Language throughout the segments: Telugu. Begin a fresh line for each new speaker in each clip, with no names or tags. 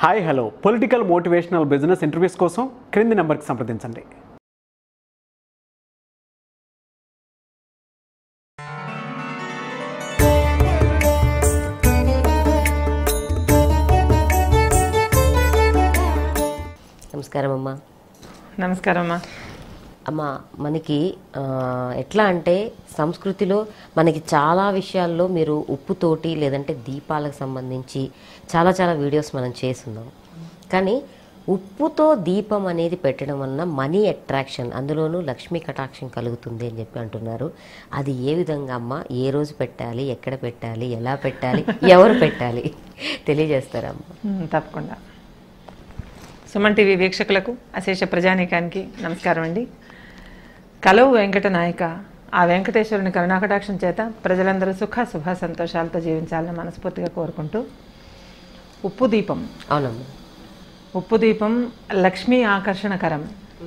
Hi hello political motivational business interviews కోసం క్రింది నెంబర్కి సంప్రదించండి
నమస్కారం అమ్మా
నమస్కారం అమ్మా
అమ్మ మనకి ఆ, ఎట్లా అంటే సంస్కృతిలో మనకి చాలా విషయాల్లో మీరు ఉప్పుతోటి లేదంటే దీపాలకు సంబంధించి చాలా చాలా వీడియోస్ మనం చేస్తున్నాం కానీ ఉప్పుతో దీపం అనేది పెట్టడం వలన మనీ అట్రాక్షన్ అందులోనూ లక్ష్మీ కటాక్షం కలుగుతుంది అని చెప్పి అంటున్నారు అది ఏ విధంగా అమ్మ ఏ రోజు పెట్టాలి ఎక్కడ పెట్టాలి ఎలా పెట్టాలి ఎవరు పెట్టాలి తెలియజేస్తారమ్మా
ఉమ్, తప్పకుండా సుమన్ టీవీ వీక్షకులకు అశేష ప్రజానీకానికి నమస్కారం అండి కలవు వెంకట నాయక ఆ వెంకటేశ్వరుని కరుణాకటాక్షం చేత ప్రజలందరూ సుఖ శుభ సంతోషాలతో జీవించాలని మనస్ఫూర్తిగా కోరుకుంటూ ఉప్పు దీపం
అవునమ్మా
ఉప్పు దీపం లక్ష్మీ ఆకర్షణకరం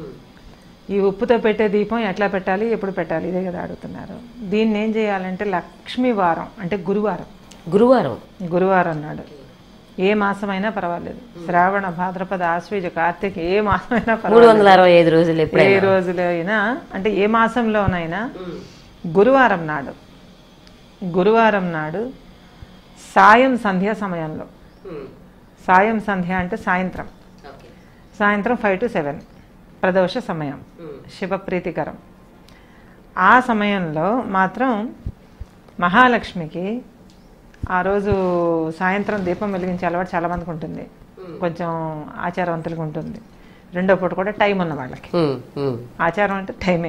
ఈ ఉప్పుతో పెట్టే దీపం ఎట్లా పెట్టాలి ఎప్పుడు పెట్టాలి ఇదే కదా అడుగుతున్నారు దీన్ని ఏం చేయాలంటే లక్ష్మీ వారం అంటే గురువారం
గురువారం
గురువారం నాడు ఏ మాసమైనా పర్వాలేదు శ్రావణ భాద్రపద ఆశ్వేజ కార్తీక ఏ మాసమైనా
మూడు
పర్వాలేదు
వందల అరవై ఐదు రోజులు
ఏ
ఎప్పుడైనా
రోజులో అయినా అంటే ఏ మాసంలోనైనా గురువారం నాడు గురువారం నాడు సాయం సంధ్య సమయంలో సాయం సంధ్య అంటే సాయంత్రం సాయంత్రం ఫైవ్ టు సెవెన్ ప్రదోష సమయం శివప్రీతికరం ఆ సమయంలో మాత్రం మహాలక్ష్మికి ఆ రోజు సాయంత్రం దీపం వెలిగించే అలవాటు చాలా మందికి ఉంటుంది కొంచెం ఆచారవంతులకు ఉంటుంది రెండో పూట కూడా టైం ఉన్న వాళ్ళకి
ఉమ్, ఉమ్.
ఆచారం అంటే టైమే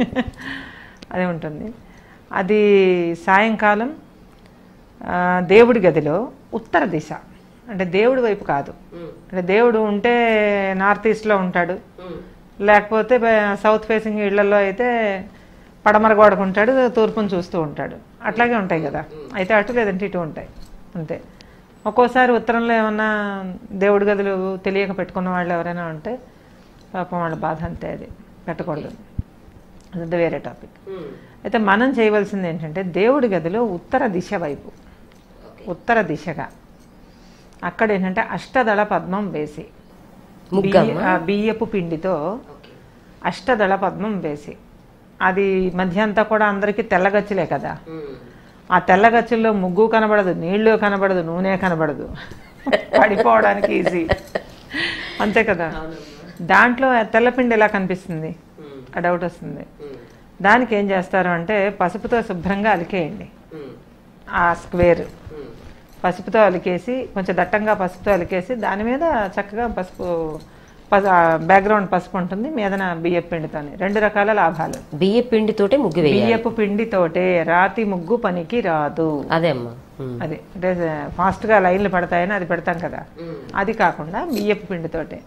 అది ఉంటుంది అది సాయంకాలం ఆ, దేవుడి గదిలో ఉత్తర దిశ అంటే దేవుడి వైపు కాదు అంటే దేవుడు ఉంటే నార్త్ ఈస్ట్లో ఉంటాడు లేకపోతే బ- సౌత్ ఫేసింగ్ ఇళ్లలో అయితే పడమర గోడకు ఉంటాడు తూర్పును చూస్తూ ఉంటాడు అట్లాగే ఉంటాయి కదా అయితే అటు లేదంటే ఇటు ఉంటాయి అంతే ఒక్కోసారి ఉత్తరంలో ఏమన్నా దేవుడి గదులు తెలియక పెట్టుకున్న వాళ్ళు ఎవరైనా ఉంటే పాపం వాళ్ళ బాధ అంతే అది పెట్టకూడదు అది వేరే టాపిక్ అయితే మనం చేయవలసింది ఏంటంటే దేవుడి గదిలో ఉత్తర దిశ వైపు ఉత్తర దిశగా అక్కడ ఏంటంటే అష్టదళ పద్మం వేసి
ముగ్గమ్మ?
బియ్య- ఆ బియ్యపు పిండితో అష్టదళ పద్మం వేసి అది మధ్య అంతా కూడా అందరికీ తెల్లగచ్చులే కదా ఆ తెల్లగచ్చుల్లో ముగ్గు కనబడదు నీళ్లు కనబడదు నూనె కనబడదు పడిపోవడానికి ఈజీ అంతే కదా దాంట్లో ఆ తెల్లపిండి ఎలా కనిపిస్తుంది ఆ డౌట్ వస్తుంది దానికి ఏం చేస్తారు అంటే పసుపుతో శుభ్రంగా అలికేయండి ఆ స్క్వేర్ పసుపుతో అలికేసి కొంచెం దట్టంగా పసుపుతో అలికేసి దాని మీద చక్కగా పసుపు బ్యాక్గ్రౌండ్ పసుపు ఉంటుంది మీదన బియ్యపు పిండితోని రెండు రకాల లాభాలు
బియ్య పిండితోటే ముగ్గు వేయాలి
బియ్యపు పిండితోటే రాతి ముగ్గు పనికి రాదు
అదే అమ్మా ఉమ్.
అది అంటే ఫాస్ట్గా లైన్లు పడతాయని అది పెడతాం కదా అది కాకుండా బియ్యపు పిండితోటే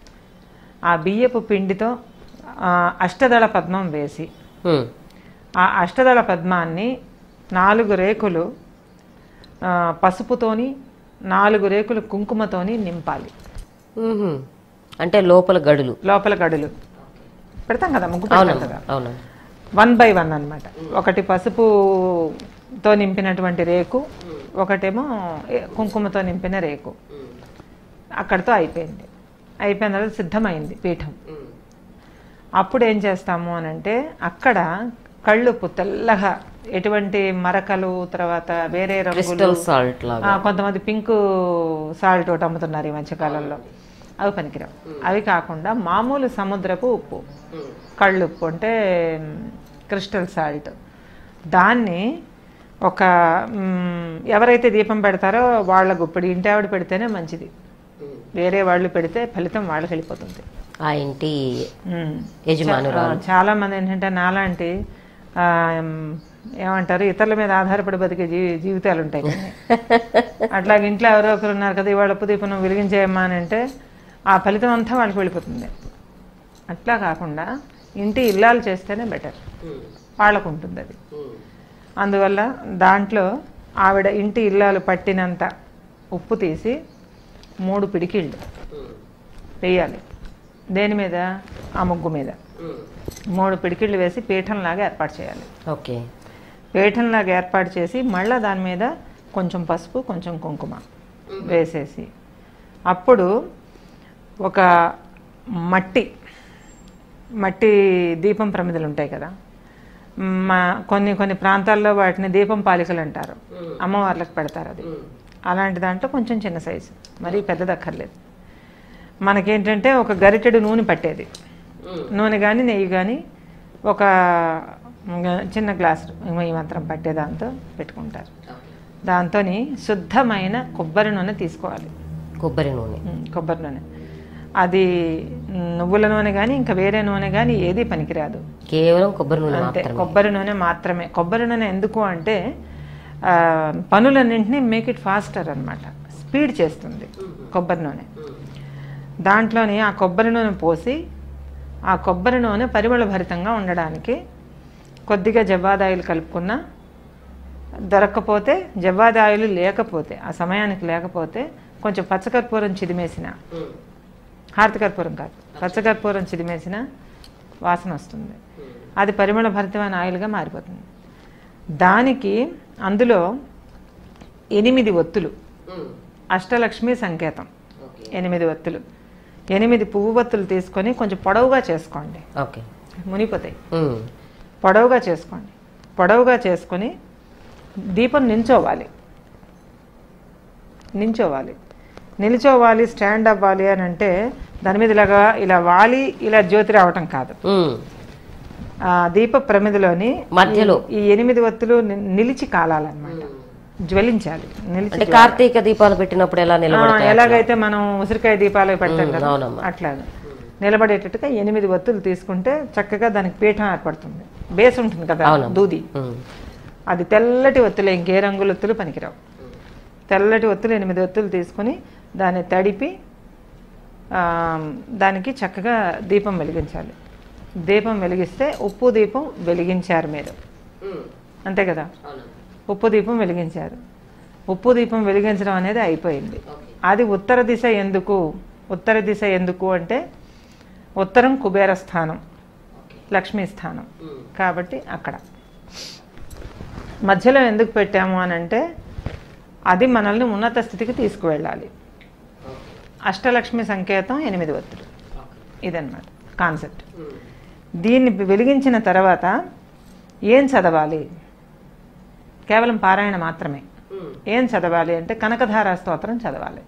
ఆ బియ్యపు పిండితో ఆ, అష్టదళ పద్మం వేసి
ఉమ్.
ఆ అష్టదళ పద్మాన్ని నాలుగు రేకులు ఆ, పసుపుతోని నాలుగు రేకులు కుంకుమతోని నింపాలి
ఉహుం. అంటే లోపల గడులు
లోపల గడులు పెడతాం కదా ముగ్గు పెడతాం
అవునమ్మా
కదా
అవును
వన్ బై వన్ అన్నమాట ఒకటి పసుపుతో నింపినటువంటి రేకు ఒకటేమో ఏ- కుంకుమతో నింపిన రేకు అక్కడితో అయిపోయింది అయిపోయిన తర్వాత సిద్ధమైంది పీఠం అప్పుడు ఏం చేస్తాము అని అంటే అక్కడ కళ్ళుప్పు తెల్లగా ఎటువంటి మరకలు తర్వాత వేరే రంగులు
క్రిస్టల్ సాల్ట్ లాగా
ఆ, కొంతమంది పింక్ సాల్ట్ ఒకటి అమ్ముతున్నారు ఈ మధ్యకాలంలో అవి పనికిరావు అవి కాకుండా మామూలు సముద్రపు ఉప్పు కళ్ళుప్పు అంటే మ్, క్రిస్టల్ సాల్ట్ దాన్ని ఒక మ్, ఎవరైతే దీపం పెడతారో వాళ్ళ గుప్పిడి ఇంటి ఆవిడ పెడితేనే మంచిది వేరే వాళ్ళు పెడితే ఫలితం వాళ్ళకి వెళ్ళిపోతుంది
ఆ ఇంటి
మ్.
యజమానురాలు
చా- చాలా మంది ఏంటంటే నాలాంటి ఆ, మ్, ఏమంటారు ఇతరుల మీద ఆధారపడి బతికే జీ జీవితాలు ఉంటాయి కొన్ని. అట్లాగే ఇంట్లో ఎవరో ఒకరు ఉన్నారు కదా ఇవాళ ఉప్పు దీపం నువ్వు వెలిగించేయమ్మా అని అంటే ఆ ఫలితం అంతా వాళ్ళకి వెళ్ళిపోతుంది అట్లా కాకుండా ఇంటి ఇల్లాలు చేస్తేనే బెటర్ వాళ్ళకు ఉంటుంది అది అందువల్ల దాంట్లో ఆవిడ ఇంటి ఇల్లాలు పట్టినంత ఉప్పు తీసి మూడు పిడికిళ్ళు వేయాలి దేని మీద ఆ ముగ్గు మీద మూడు పిడికిళ్ళు వేసి పీఠంలాగా ఏర్పాటు చేయాలి
ఓకే
పీఠంలాగా ఏర్పాటు చేసి మళ్ళీ దాని మీద కొంచెం పసుపు కొంచెం కుంకుమ వేసేసి అప్పుడు ఒక మట్టి మట్టి దీపం ప్రమిదలు ఉంటాయి కదా మా కొన్ని కొన్ని ప్రాంతాల్లో వాటిని దీపం పాలికలు అంటారు అమ్మవార్లకు పెడతారు అది అలాంటి దాంట్లో కొంచెం చిన్న సైజు మరీ పెద్దది అక్కర్లేదు మనకేంటంటే ఒక గరిటెడు నూనె పట్టేది నూనె కానీ నెయ్యి కానీ ఒక గ- చిన్న గ్లాస్ ఈ మాత్రం పట్టే దాంతో పెట్టుకుంటారు దాంతో శుద్ధమైన కొబ్బరి నూనె తీసుకోవాలి
కొబ్బరి నూనె
ఉమ్, కొబ్బరి నూనె అది నువ్వుల నూనె కానీ ఇంకా వేరే నూనె కానీ ఏది పనికిరాదు
కేవలం కొబ్బరి నూనె
అంతే
మాత్రమే
కొబ్బరి నూనె మాత్రమే కొబ్బరి నూనె ఎందుకు అంటే ఆ, పనులన్నింటినీ మేక్ ఇట్ ఫాస్టర్ అన్నమాట స్పీడ్ చేస్తుంది కొబ్బరి నూనె దాంట్లోని ఆ కొబ్బరి నూనె పోసి ఆ కొబ్బరి నూనె పరిమళ భరితంగా ఉండడానికి కొద్దిగా జవ్వాదాయిలు కలుపుకున్న దొరక్కపోతే జవ్వాదాయిలు లేకపోతే ఆ సమయానికి లేకపోతే కొంచెం పచ్చకర్పూరం చిదిమేసిన హారతికర్పూరం కాదు పచ్చకర్పూరం చిదిమేసిన వాసన వస్తుంది అది పరిమళ భరితమైన ఆయిల్గా మారిపోతుంది దానికి అందులో ఎనిమిది ఒత్తులు అష్టలక్ష్మి సంకేతం ఎనిమిది ఒత్తులు ఎనిమిది పువ్వు ఒత్తులు తీసుకొని కొంచెం పొడవుగా చేసుకోండి
ఓకే
మునిపోతాయి
ఉమ్.
పొడవుగా చేసుకోండి పొడవుగా చేసుకొని దీపం నించోవాలి నించోవాలి నిల్చోవాలి స్టాండ్ అవ్వాలి అని అంటే దాని మీద ఇలాగా ఇలా వాలి ఇలా జ్యోతి రావటం కాదు
ఉమ్.
ఆ దీప ప్రమిదిలోని
మధ్యలో
ఈ ఎనిమిది ఒత్తులు ని- నిలిచి కాలాలన్నమాట జ్వలించాలి నిలిచి
అంటే కార్తీక దీపాలు పెట్టినప్పుడు ఎలా
ఆ,
నిలబడతాయి
ఎలాగైతే మనం ఉసిరికాయ దీపాలు పెడతాం
ఉమ్,
కదా
అవునమ్మా.
అట్లాగా నిలబడేటట్టుగా ఎనిమిది ఒత్తులు తీసుకుంటే చక్కగా దానికి పీఠం ఏర్పడుతుంది బేస్ ఉంటుంది కదా
అవునమ్మా.
దూది
ఉమ్.
అది తెల్లటి ఒత్తులు ఇంకే రంగుల ఒత్తులు పనికిరావు తెల్లటి ఒత్తులు ఎనిమిది ఒత్తులు తీసుకుని దాన్ని తడిపి ఆ, దానికి చక్కగా దీపం వెలిగించాలి దీపం వెలిగిస్తే ఉప్పు దీపం వెలిగించారు మీరు అంతే కదా ఉప్పు దీపం వెలిగించారు ఉప్పు దీపం వెలిగించడం అనేది అయిపోయింది అది ఉత్తర దిశ ఎందుకు ఉత్తర దిశ ఎందుకు అంటే ఉత్తరం కుబేర స్థానం లక్ష్మీ స్థానం కాబట్టి అక్కడ మధ్యలో ఎందుకు పెట్టాము అని అంటే అది మనల్ని ఉన్నత స్థితికి తీసుకువెళ్ళాలి అష్టలక్ష్మి సంకేతం ఎనిమిది ఒత్తులు ఇదన్నమాట కాన్సెప్ట్ దీన్ని వెలిగించిన తర్వాత ఏం చదవాలి కేవలం పారాయణ మాత్రమే ఏం చదవాలి అంటే కనకధారా స్తోత్రం చదవాలి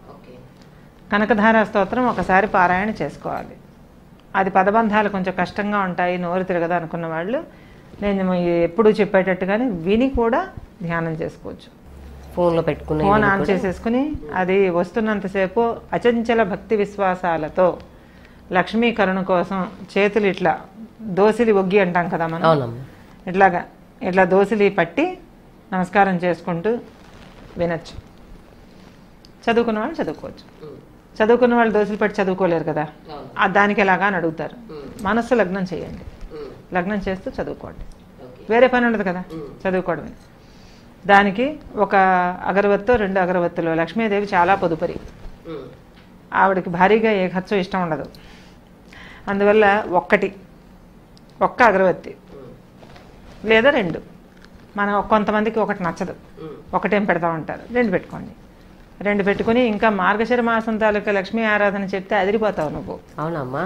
కనకధారా స్తోత్రం ఒకసారి పారాయణ చేసుకోవాలి అది పదబంధాలు కొంచెం కష్టంగా ఉంటాయి నోరు తిరగదు అనుకున్న వాళ్ళు నేను ఎప్పుడు చెప్పేటట్టుగానే విని కూడా ధ్యానం చేసుకోవచ్చు
ఫోన్లో పెట్టుకునే
ఫోన్ ఆన్ చేసేసుకుని అది వస్తున్నంతసేపు అచంచల భక్తి విశ్వాసాలతో లక్ష్మీ కరుణ కోసం చేతులు ఇట్లా దోసిలి ఒగ్గి అంటాం కదా మనం
అవునమ్మా
ఇట్లాగా ఇట్లా దోసిలి పట్టి నమస్కారం చేసుకుంటూ వినొచ్చు చదువుకున్న వాళ్ళు చదువుకోవచ్చు చదువుకున్న వాళ్ళు దోశలు పట్టి చదువుకోలేరు కదా ఆ దానికి ఎలాగా అని అడుగుతారు మనస్సు లగ్నం చేయండి లగ్నం చేస్తూ చదువుకోండి వేరే పని ఉండదు కదా చదువుకోవడమే దానికి ఒక అగరవత్తో రెండు అగరవత్తులు లక్ష్మీదేవి చాలా పొదుపరి ఆవిడకి భారీగా ఏ ఖర్చు ఇష్టం ఉండదు అందువల్ల ఒక్కటి ఒక్క అగరవత్తి లేదా రెండు మనం కొంతమందికి ఒకటి నచ్చదు ఒకటేం పెడతా ఉంటారు రెండు పెట్టుకోండి రెండు పెట్టుకుని ఇంకా మార్గశిర మాసం తాలూకా లక్ష్మీ ఆరాధన చెప్తే అదిరిపోతావు నువ్వు
అవునమ్మా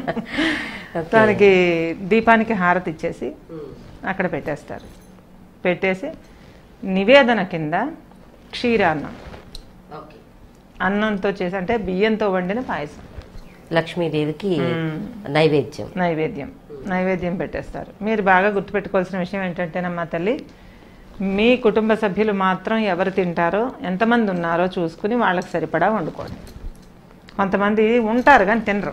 దానికి దీపానికి హారతి ఇచ్చేసి అక్కడ పెట్టేస్తారు పెట్టేసి నివేదన కింద క్షీరాన్నం అన్నంతో చేసి అంటే బియ్యంతో వండిన పాయసం
లక్ష్మీదేవికి నైవేద్యం
నైవేద్యం నైవేద్యం పెట్టేస్తారు మీరు బాగా గుర్తుపెట్టుకోవాల్సిన విషయం ఏంటంటేనమ్మా తల్లి మీ కుటుంబ సభ్యులు మాత్రం ఎవరు తింటారో ఎంతమంది ఉన్నారో చూసుకుని వాళ్ళకి సరిపడా వండుకోండి కొంతమంది ఉంటారు కానీ తినరు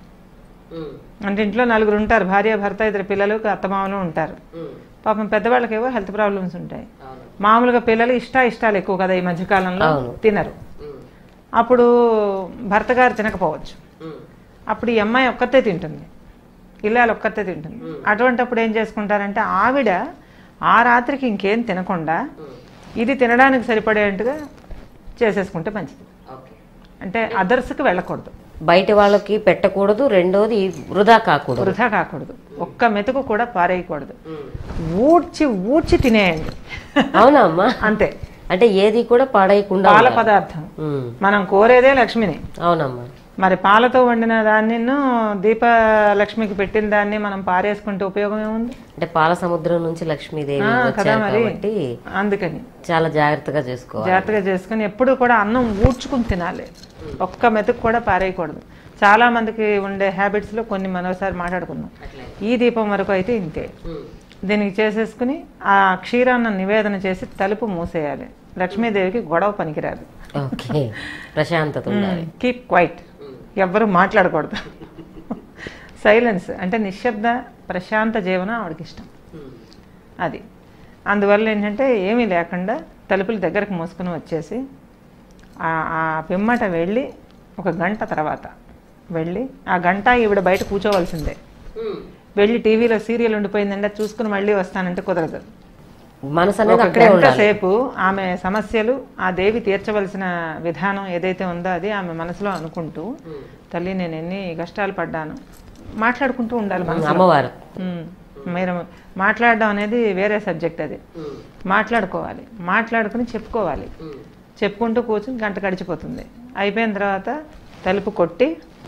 అంటే ఇంట్లో నలుగురు ఉంటారు భార్య భర్త ఇద్దరు పిల్లలు అత్తమామలు ఉంటారు పాపం పెద్దవాళ్ళకేవో హెల్త్ ప్రాబ్లమ్స్ ఉంటాయి మామూలుగా పిల్లలు ఇష్ట ఇష్టాలు ఎక్కువ కదా ఈ మధ్యకాలంలో
అవును.
తినరు అప్పుడు భర్త గారు తినకపోవచ్చు అప్పుడు ఈ అమ్మాయి ఒక్కతే తింటుంది ఇల్లాలు ఒక్కతే తింటుంది అటువంటప్పుడు ఏం చేసుకుంటారంటే ఆవిడ ఆ రాత్రికి ఇంకేం తినకుండా ఇది తినడానికి సరిపడేట్టుగా చేసేసుకుంటే మంచిది అంటే అదర్స్కి వెళ్ళకూడదు
బయట వాళ్ళకి పెట్టకూడదు రెండోది వృధా కాకూడదు
వృధా కాకూడదు ఒక్క మెతుకు కూడా పారేయకూడదు ఊడ్చి ఊడ్చి తినేయండి
అవునా అమ్మా
అంతే
అంటే ఏది కూడా పాడేయకుండా
పాల
ఉండాలి.
పదార్థం
ఉమ్,
మనం కోరేదే లక్ష్మిని
అవునమ్మా
మరి పాలతో వండిన దాన్ని దీపలక్ష్మికి పెట్టిన దాన్ని మనం పారేసుకుంటే ఉపయోగం ఏముంది
అంటే పాల సముద్రం నుంచి లక్ష్మీదేవి
ఆ, కదా
వచ్చారు
మరి
కాబట్టి
అందుకని
చాలా జాగ్రత్తగా చేసుకోవాలి
జాగ్రత్తగా చేసుకుని ఎప్పుడు కూడా అన్నం ఊడ్చుకుని తినాలి ఒక్క మెతుకు కూడా పారేయకూడదు చాలా మందికి ఉండే హ్యాబిట్స్ లో కొన్ని మరోసారి మాట్లాడుకుందాం ఈ దీపం వరకు అయితే ఇంతే దీనికి చేసేసుకుని ఆ క్షీరాన్న నివేదన చేసి తలుపు మూసేయాలి లక్ష్మీదేవికి గొడవ పనికిరాదు
ఓకే ప్రశాంతత ఉండాలి
కీప్ క్వైట్ ఎవ్వరు మాట్లాడకూడదు సైలెన్స్ అంటే నిశ్శబ్ద ప్రశాంత జీవనం ఆవిడకి ఇష్టం అది అందువల్ల ఏంటంటే ఏమీ లేకుండా తలుపుల దగ్గరకు మూసుకుని వచ్చేసి ఆ- ఆ పిమ్మట వెళ్ళి ఒక గంట తర్వాత వెళ్ళి ఆ గంట ఈవిడ బయట కూర్చోవలసిందే వెళ్ళి టీవీలో సీరియల్ ఉండిపోయిందంటే చూసుకుని మళ్ళీ వస్తానంటే కుదరదు
మనసు అనేది
ఒక
అక్కడే
గంట
ఉండాలి
సేపు ఆమె సమస్యలు ఆ దేవి తీర్చవలసిన విధానం ఏదైతే ఉందో అది ఆమె మనసులో అనుకుంటూ తల్లి నేను ఎన్ని కష్టాలు పడ్డాను మాట్లాడుకుంటూ ఉండాలి మనసులో
అమ్మవారు
ఉమ్. మీరు మాట్లాడడం అనేది వేరే సబ్జెక్ట్ అది మాట్లాడుకోవాలి మాట్లాడుకుని చెప్పుకోవాలి చెప్పుకుంటూ కూర్చుని గంట గడిచిపోతుంది అయిపోయిన తర్వాత తలుపు కొట్టి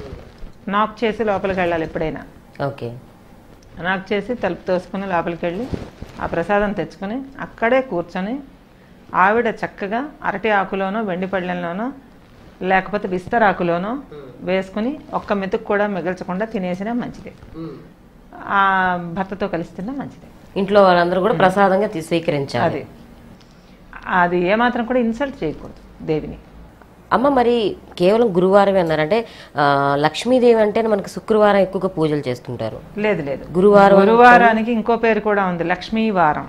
నాక్ చేసి లోపలికి వెళ్ళాలి ఎప్పుడైనా
ఓకే
నాక్ చేసి తలుపు తోసుకుని లోపలికి వెళ్ళి ఆ ప్రసాదం తెచ్చుకొని అక్కడే కూర్చొని ఆవిడ చక్కగా అరటి ఆకులోనో వెండి పళ్ళెంలోనో లేకపోతే విస్తరాకులోనో వేసుకుని ఒక్క మెతుకు కూడా మిగల్చకుండా తినేసినా మంచిది ఆ భర్తతో కలిసి తిన్నా మంచిది
ఇంట్లో వాళ్ళందరూ కూడా ప్రసాదంగా తీ- స్వీకరించాలి
అది అది ఏమాత్రం కూడా ఇన్సల్ట్ చేయకూడదు దేవిని
అమ్మ మరి కేవలం గురువారమే అన్నారంటే ఆ, లక్ష్మీదేవి అంటే మనకి శుక్రవారం ఎక్కువగా పూజలు చేస్తుంటారు
లేదు లేదు
గురువారం
గురువారానికి ఇంకో పేరు కూడా ఉంది లక్ష్మీ వారం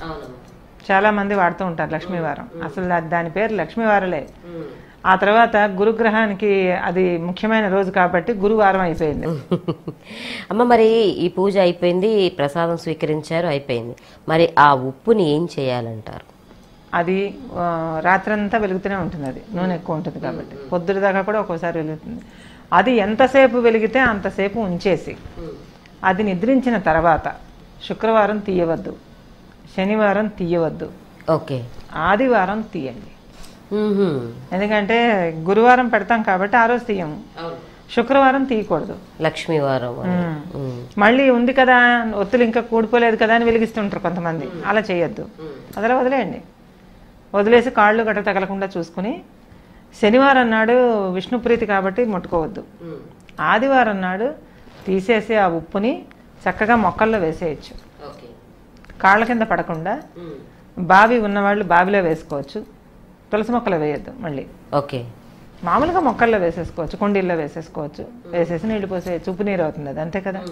చాలా మంది వాడుతూ ఉంటారు లక్ష్మీ వారం అసలు దా- దాని పేరు లక్ష్మీ వారలే ఆ తర్వాత గురుగ్రహానికి అది ముఖ్యమైన రోజు కాబట్టి గురువారం అయిపోయింది
అమ్మ మరి ఈ పూజ అయిపోయింది ప్రసాదం స్వీకరించారు అయిపోయింది మరి ఆ ఉప్పుని ఏం చేయాలంటారు
అది ఆ, రాత్రంతా వెలుగుతూనే ఉంటుంది అది నూనె ఎక్కువ ఉంటుంది కాబట్టి పొద్దున దాకా కూడా ఒక్కోసారి వెలుగుతుంది అది ఎంతసేపు వెలిగితే అంతసేపు ఉంచేసి అది నిద్రించిన తర్వాత శుక్రవారం తీయవద్దు శనివారం తీయవద్దు
ఓకే
ఆదివారం తీయండి
మ్మ్హ్మ్.
ఎందుకంటే గురువారం పెడతాం కాబట్టి ఆ రోజు తీయము శుక్రవారం తీయకూడదు
లక్ష్మీవారం అని. మ్మ్.
మళ్ళీ ఉంది కదా ఒత్తులు ఇంకా కూడిపోలేదు కదా అని వెలిగిస్తుంటారు కొంతమంది అలా చేయొద్దు అదలా వదిలేయండి వదిలేసి కాళ్ళు గట్ట తగలకుండా చూసుకుని శనివారం నాడు విష్ణుప్రీతి కాబట్టి ముట్టుకోవద్దు ఆదివారం నాడు తీసేసి ఆ ఉప్పుని చక్కగా మొక్కల్లో వేసేయచ్చు
ఓకే
కాళ్ళ కింద పడకుండా బావి ఉన్నవాళ్ళు బావిలో వేసుకోవచ్చు తులసి మొక్కలు వేయొద్దు మళ్ళీ
ఓకే
మామూలుగా మొక్కల్లో వేసేసుకోవచ్చు కుండీల్లో వేసేసుకోవచ్చు వేసేసి నీళ్లు పోసేయచ్చు ఉప్పు నీరు అవుతుంది అది అంతే కదా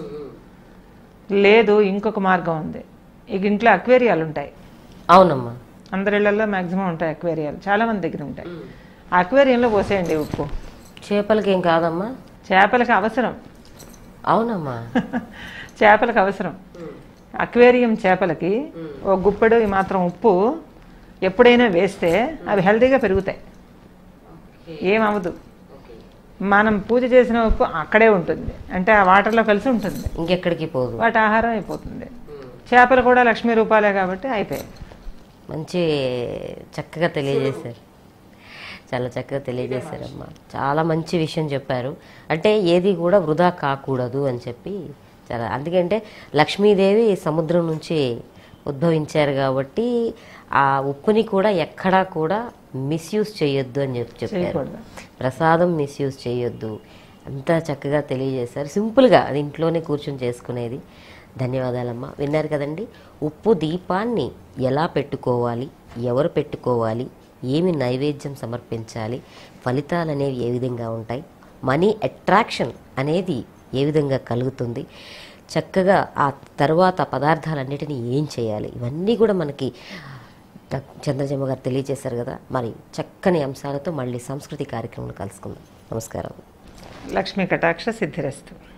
లేదు ఇంకొక మార్గం ఉంది ఇక ఇంట్లో అక్వేరియాలు ఉంటాయి
అవునమ్మా
అందరి ఇళ్లలో మాక్సిమం ఉంటాయి అక్వేరియాలు చాలా మంది దగ్గర ఉంటాయి ఆ అక్వేరియంలో పోసేయండి ఉప్పు
చేపలకి ఏం కాదమ్మా
చేపలకి అవసరం
అవునమ్మా
చేపలకు అవసరం అక్వేరియం చేపలకి ఓ గుప్పెడు ఈ మాత్రం ఉప్పు ఎప్పుడైనా వేస్తే అవి హెల్తీగా పెరుగుతాయి ఏమవదు మనం పూజ చేసిన ఉప్పు అక్కడే ఉంటుంది అంటే ఆ వాటర్లో కలిసి ఉంటుంది
ఇంకెక్కడికి పోదు
వాటి ఆహారం అయిపోతుంది చేపలు కూడా లక్ష్మీ రూపాలే కాబట్టి అయిపోయాయి
మంచి చక్కగా తెలియజేశారు చాలా చక్కగా తెలియజేశారమ్మా చాలా మంచి విషయం చెప్పారు అంటే ఏది కూడా వృధా కాకూడదు అని చెప్పి చాలా అందుకంటే లక్ష్మీదేవి సముద్రం నుంచి ఉద్భవించారు కాబట్టి ఆ ఉప్పుని కూడా ఎక్కడా కూడా మిస్యూజ్ చేయొద్దు అని చెప్పి చెప్పారు
చేయకూడదు.
ప్రసాదం మిస్యూజ్ చేయొద్దు అంతా చక్కగా తెలియజేశారు సింపుల్గా అది ఇంట్లోనే కూర్చొని చేసుకునేది ధన్యవాదాలమ్మా విన్నారు కదండి ఉప్పు దీపాన్ని ఎలా పెట్టుకోవాలి ఎవరు పెట్టుకోవాలి ఏమి నైవేద్యం సమర్పించాలి ఫలితాలు అనేవి ఏ విధంగా ఉంటాయి మనీ అట్రాక్షన్ అనేది ఏ విధంగా కలుగుతుంది చక్కగా ఆ తర్వాత పదార్థాలన్నిటినీ ఏం చేయాలి ఇవన్నీ కూడా మనకి డాక్- చంద్రజమ్మ గారు తెలియజేశారు కదా మరి చక్కని అంశాలతో మళ్ళీ సంస్కృతి కార్యక్రమం కలుసుకుందాం నమస్కారం
లక్ష్మీ కటాక్ష సిద్ధిరస్తు